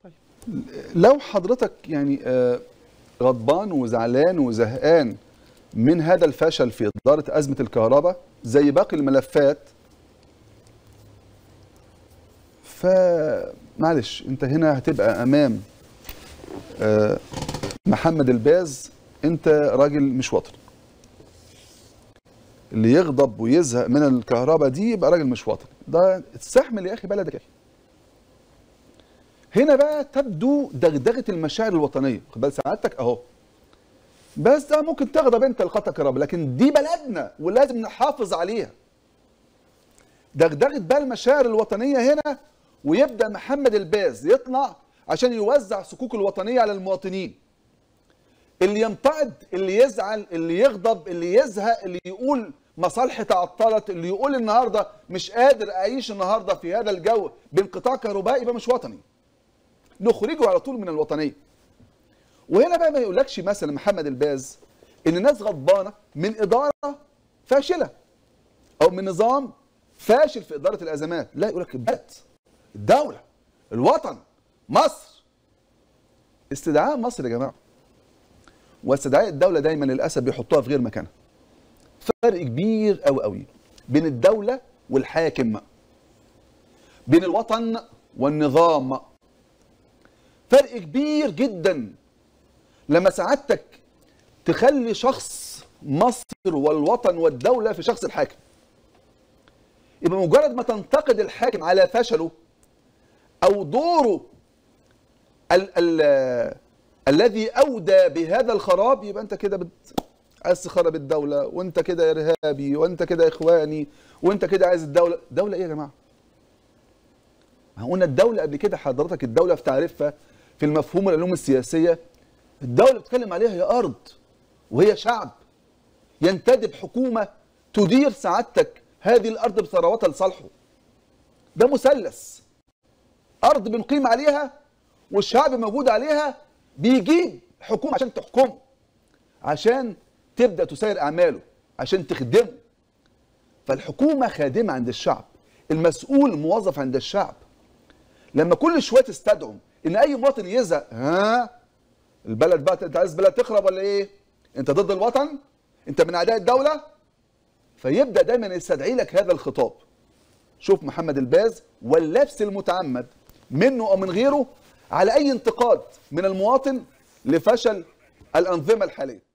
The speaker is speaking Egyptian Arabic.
لو حضرتك يعني آه، غضبان وزعلان وزهقان من هذا الفشل في إدارة أزمة الكهرباء زي باقي الملفات فمعلش انت هنا هتبقى امام آه، محمد الباز انت راجل مش وطني اللي يغضب ويزهق من الكهرباء دي يبقى راجل مش وطني ده استحمل يا اخي بلدك يا اخي هنا بقى تبدو دغدغه المشاعر الوطنيه خد بال سعادتك اهو بس ده ممكن تغضب انت لقطع الكهرباء لكن دي بلدنا ولازم نحافظ عليها دغدغه بقى المشاعر الوطنيه هنا ويبدا محمد الباز يطلع عشان يوزع صكوك الوطنيه على المواطنين اللي يمتعض اللي يزعل اللي يغضب اللي يزهق اللي يقول مصالحي تعطلت اللي يقول النهارده مش قادر اعيش النهارده في هذا الجو بانقطاع كهربائي يبقى مش وطني نخرجه على طول من الوطنيه وهنا بقى ما يقولكش مثلا محمد الباز ان الناس غضبانه من اداره فاشله او من نظام فاشل في اداره الازمات لا يقول لك البلد الدوله الوطن مصر استدعاء مصر يا جماعه واستدعاء الدوله دايما للاسف بيحطوها في غير مكانها فرق كبير قوي قوي بين الدوله والحاكم بين الوطن والنظام فرق كبير جدا لما سعادتك تخلي شخص مصر والوطن والدوله في شخص الحاكم يبقى مجرد ما تنتقد الحاكم على فشله او دوره ال ال الذي اودى بهذا الخراب يبقى انت كده بت... عايز تخرب الدوله وانت كده ارهابي وانت كده اخواني وانت كده عايز الدوله دوله ايه يا جماعه ما قلنا الدوله قبل كده حضرتك الدوله في تعريفها في المفهوم العلوم السياسيه الدوله بتتكلم عليها هي ارض وهي شعب ينتدب حكومه تدير سعادتك هذه الارض بثرواتها لصالحه ده مثلث ارض بنقيم عليها والشعب موجود عليها بيجيب حكومه عشان تحكمه عشان تبدا تسير اعماله عشان تخدمه فالحكومه خادمه عند الشعب المسؤول موظف عند الشعب لما كل شويه تستدعوا ان اي مواطن يزهق ها البلد بقى انت عايز البلد تخرب ولا ايه انت ضد الوطن انت من اعداء الدوله فيبدا دايما يستدعي لك هذا الخطاب شوف محمد الباز واللبس المتعمد منه او من غيره على اي انتقاد من المواطن لفشل الانظمه الحاليه